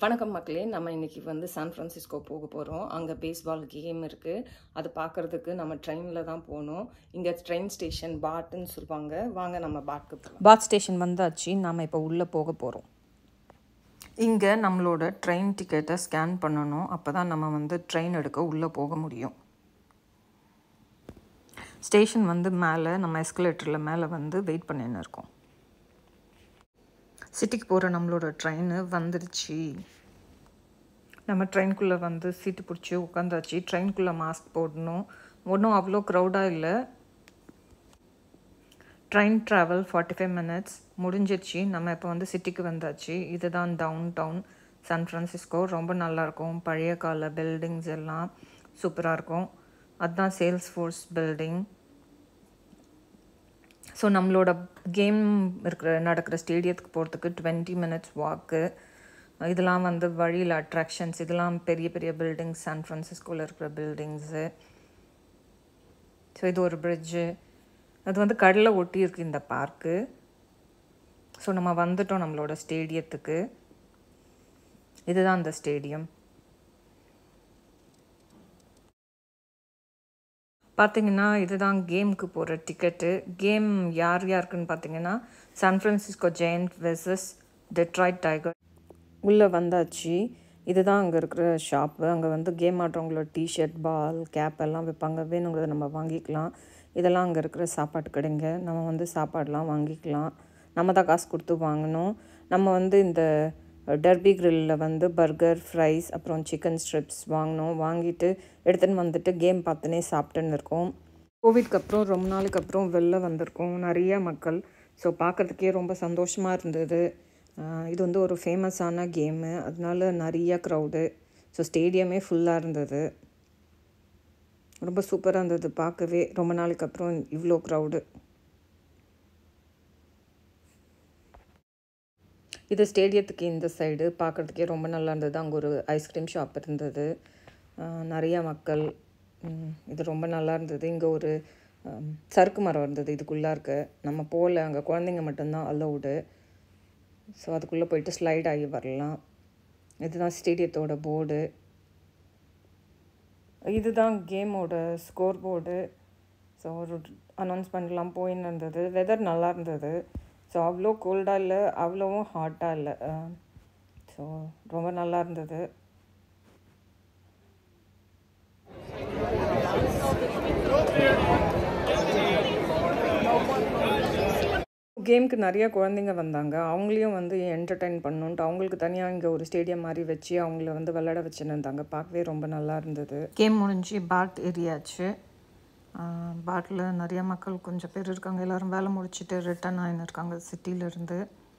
வணக்கம் மக்களே நம்ம இன்னைக்கு வந்து சான் ஃப்ரான்சிஸ்கோ போக போகிறோம் அங்கே பேஸ்பால் கேம் இருக்குது அது பார்க்கறதுக்கு நம்ம ட்ரெயினில் தான் போகணும் இங்கே ட்ரெயின் ஸ்டேஷன் பாட்டுன்னு சொல்லுவாங்க வாங்க நம்ம பாட்க்கு போகலாம் பாத் ஸ்டேஷன் வந்தாச்சு நாம் இப்போ உள்ளே போக போகிறோம் இங்கே நம்மளோட ட்ரெயின் டிக்கெட்டை ஸ்கேன் பண்ணணும் அப்போ தான் நம்ம வந்து ட்ரெயின் எடுக்க உள்ளே போக முடியும் ஸ்டேஷன் வந்து மேலே நம்ம எஸ்கலேட்டரில் மேலே வந்து வெயிட் பண்ணின்னு இருக்கோம் சிட்டிக்கு போகிற நம்மளோட ட்ரெயின் வந்துருச்சு நம்ம ட்ரெயின்குள்ளே வந்து சீட்டு பிடிச்சி உட்காந்தாச்சு ட்ரெயின்குள்ளே மாஸ்க் போடணும் ஒன்றும் அவ்வளோ க்ரௌடாக இல்லை train travel forty five minutes முடிஞ்சிருச்சு நம்ம இப்போ வந்து சிட்டிக்கு வந்தாச்சு இதுதான் டவுன் டவுன் சான் ஃப்ரான்சிஸ்கோ ரொம்ப நல்லாயிருக்கும் பழைய கால பில்டிங்ஸ் எல்லாம் சூப்பராக இருக்கும் அதுதான் சேல்ஸ் ஃபோர்ஸ் பில்டிங் ஸோ நம்மளோட கேம் இருக்கிற நடக்கிற ஸ்டேடியத்துக்கு போகிறதுக்கு டுவெண்ட்டி மினிட்ஸ் வாக்கு இதெல்லாம் வந்து வழியில் அட்ராக்ஷன்ஸ் இதெல்லாம் பெரிய பெரிய பில்டிங்ஸ் சான் ஃப்ரான்சிஸ்கோவில் இருக்கிற பில்டிங்ஸு ஸோ இது ஒரு பிரிட்ஜு அது வந்து கடலை ஒட்டி இருக்கு இந்த பார்க்கு ஸோ நம்ம வந்துட்டோம் நம்மளோட ஸ்டேடியத்துக்கு இதுதான் அந்த ஸ்டேடியம் பார்த்தீங்கன்னா இதுதான் கேமுக்கு போகிற டிக்கெட்டு கேம் யார் யாருக்குன்னு பார்த்தீங்கன்னா San Francisco Giant versus Detroit Tiger உள்ளே வந்தாச்சு இதுதான் அங்கே இருக்கிற ஷாப்பு அங்கே வந்து கேம் ஆடுறவங்களோட டிஷர்ட் பால் கேப் எல்லாம் வைப்பாங்க வேணுங்கிறத நம்ம வாங்கிக்கலாம் இதெல்லாம் அங்கே இருக்கிற சாப்பாட்டு கடைங்க நம்ம வந்து சாப்பாடெலாம் வாங்கிக்கலாம் நம்ம தான் காசு கொடுத்து வாங்கணும் நம்ம வந்து இந்த டர்பி கிரில்லில் வந்து பர்கர் ஃப்ரைஸ் அப்புறம் சிக்கன் ஸ்ட்ரிப்ஸ் வாங்கினோம் வாங்கிட்டு எடுத்துன்னு வந்துட்டு கேம் பார்த்துனே சாப்பிட்டுன்னு இருக்கோம் கோவிட்க்கு அப்புறம் ரொம்ப நாளுக்கு அப்புறம் வெளில வந்திருக்கோம் நிறைய மக்கள் ஸோ பார்க்குறதுக்கே ரொம்ப சந்தோஷமாக இருந்தது இது வந்து ஒரு ஃபேமஸான கேமு அதனால நிறைய க்ரௌடு ஸோ ஸ்டேடியமே ஃபுல்லாக இருந்தது ரொம்ப சூப்பராக இருந்தது பார்க்கவே ரொம்ப நாளுக்கு அப்புறம் இவ்வளோ க்ரௌடு இது ஸ்டேடியத்துக்கு இந்த சைடு பார்க்குறதுக்கே ரொம்ப நல்லா இருந்தது அங்கே ஒரு ஐஸ்கிரீம் ஷாப் இருந்தது நிறையா மக்கள் இது ரொம்ப நல்லா இருந்தது இங்கே ஒரு சறுக்கு மரம் இருந்தது இதுக்குள்ளே இருக்க நம்ம போகல அங்கே குழந்தைங்க மட்டும்தான் அலௌடு ஸோ அதுக்குள்ளே போயிட்டு ஸ்லைட் ஆகி வரலாம் இதுதான் ஸ்டேடியத்தோட போர்டு இதுதான் கேமோட ஸ்கோர் போர்டு ஸோ ஒரு அனௌன்ஸ்மெண்ட்லாம் போயின்னு இருந்தது வெதர் நல்லா இருந்தது ஸோ அவ்வளோ கோல்டாக இல்லை அவ்வளோவும் ஹாட்டாக இல்லை ஸோ ரொம்ப நல்லா இருந்தது கேமுக்கு நிறைய குழந்தைங்க வந்தாங்க அவங்களையும் வந்து என்டர்டைன் பண்ணணுன்ட்டு அவங்களுக்கு தனியாக இங்கே ஒரு ஸ்டேடியம் மாதிரி வச்சு அவங்கள வந்து விளையாட வச்சுன்னு இருந்தாங்க பார்க்கவே ரொம்ப நல்லா இருந்தது கேம் முடிஞ்சு பேட் ஏரியாச்சு பாட்டில் நிறைய மக்கள் கொஞ்சம் பேர் இருக்காங்க எல்லோரும் வேலை முடிச்சுட்டு ரிட்டர்ன் ஆகின்னு இருக்காங்க சிட்டியிலேருந்து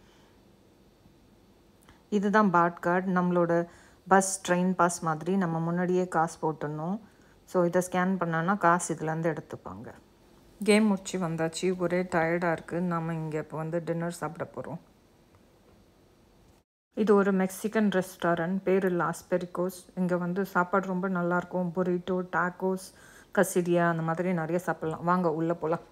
இதுதான் பாட் கார்டு நம்மளோட பஸ் ட்ரெயின் பாஸ் மாதிரி நம்ம முன்னாடியே காசு போட்டுடணும் ஸோ இதை ஸ்கேன் பண்ணோன்னா காசு இதுலேருந்து எடுத்துப்பாங்க கேம் முடிச்சு வந்தாச்சு ஒரே டயர்டாக இருக்குது நம்ம இங்கே இப்போ வந்து டின்னர் சாப்பிட போகிறோம் இது ஒரு மெக்சிகன் ரெஸ்டாரண்ட் பேர் லாஸ் பெரிகோஸ் இங்கே வந்து சாப்பாடு ரொம்ப நல்லாயிருக்கும் பொரிட்டோ டாக்கோஸ் கசிடியா அந்த மாதிரி நிறைய சாப்பிட்லாம் வாங்க உள்ளே போகலாம்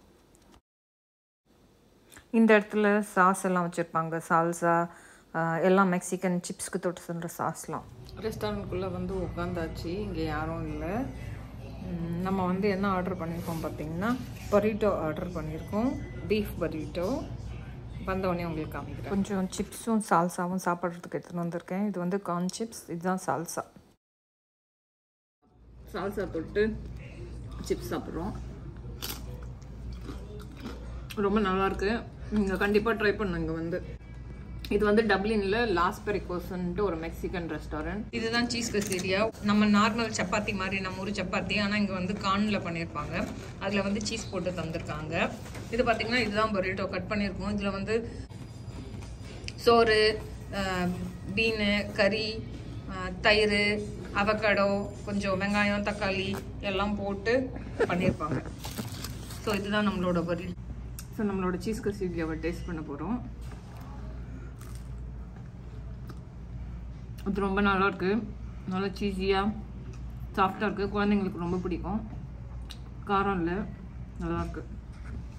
இந்த இடத்துல சாஸ் எல்லாம் வச்சுருப்பாங்க சால்சா எல்லாம் மெக்சிகன் சிப்ஸ்க்கு தொட்டு சொல்கிற சாஸ்லாம் ரெஸ்டாரண்ட்குள்ளே வந்து உட்காந்தாச்சு இங்கே யாரும் இல்லை நம்ம வந்து என்ன ஆர்டர் பண்ணியிருக்கோம் பார்த்தீங்கன்னா பரீட்டோ ஆர்டர் பண்ணியிருக்கோம் பீஃப் பரீட்டோ வந்தவொடனே உங்களுக்கு காமிக்கிறேன் கொஞ்சம் சிப்ஸும் சால்சாவும் சாப்பிட்றதுக்கு எடுத்துகிட்டு வந்திருக்கேன் இது வந்து கார்ன் சிப்ஸ் இதுதான் சால்சா சால்சா தொட்டு சிப்ஸ் சாப்பிட்றோம் ரொம்ப நல்லாயிருக்கு நீங்கள் கண்டிப்பாக ட்ரை பண்ணுங்க இங்கே வந்து இது வந்து டப்ளினில் லாஸ் பெரிகோஸ்ன்ட்டு ஒரு மெக்சிகன் ரெஸ்டாரண்ட் இதுதான் சீஸ் கசேரியா நம்ம நார்மல் சப்பாத்தி மாதிரி நம்ம ஒரு சப்பாத்தி ஆனால் இங்கே வந்து கார்னில் பண்ணியிருப்பாங்க அதில் வந்து சீஸ் போட்டு தந்திருக்காங்க இது பார்த்திங்கன்னா இதுதான் பொரிட்டோ கட் பண்ணியிருக்கோம் இதில் வந்து சோறு பீனு கறி தயிர் அவக்கடோ கொஞ்சம் வெங்காயம் தக்காளி எல்லாம் போட்டு பண்ணியிருப்பாங்க ஸோ இதுதான் நம்மளோட பொரி ஸோ நம்மளோட சீஸ் கசீரியாவை டேஸ்ட் பண்ண போகிறோம் அது ரொம்ப நல்லா இருக்குது நல்லா சீஸியாக சாஃப்டாக இருக்குது குழந்தைங்களுக்கு ரொம்ப பிடிக்கும் காரம் இல்லை நல்லாயிருக்கு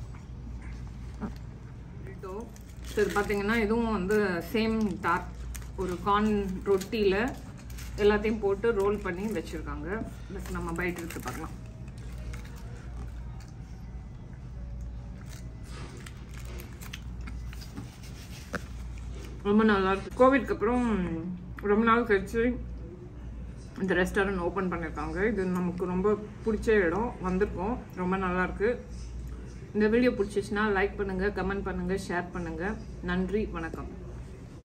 ஸோ இது பார்த்தீங்கன்னா இதுவும் வந்து சேம் டார்க் ஒரு கார்ன் ரொட்டியில் எல்லாத்தையும் போட்டு ரோல் பண்ணி வச்சுருக்காங்க பட் நம்ம பைட் எடுத்து பார்க்கலாம் ரொம்ப நல்லா இருக்கு கோவிட்க்கு அப்புறம் ரொம்ப நாள் கழிச்சு இந்த ரெஸ்டாரண்ட் ஓப்பன் பண்ணியிருக்காங்க இது நமக்கு ரொம்ப பிடிச்ச இடம் வந்திருக்கோம் ரொம்ப நல்லா இருக்கு இந்த வீடியோ பிடிச்சிச்சுன்னா லைக் பண்ணுங்கள் கமெண்ட் பண்ணுங்கள் ஷேர் பண்ணுங்கள் நன்றி வணக்கம்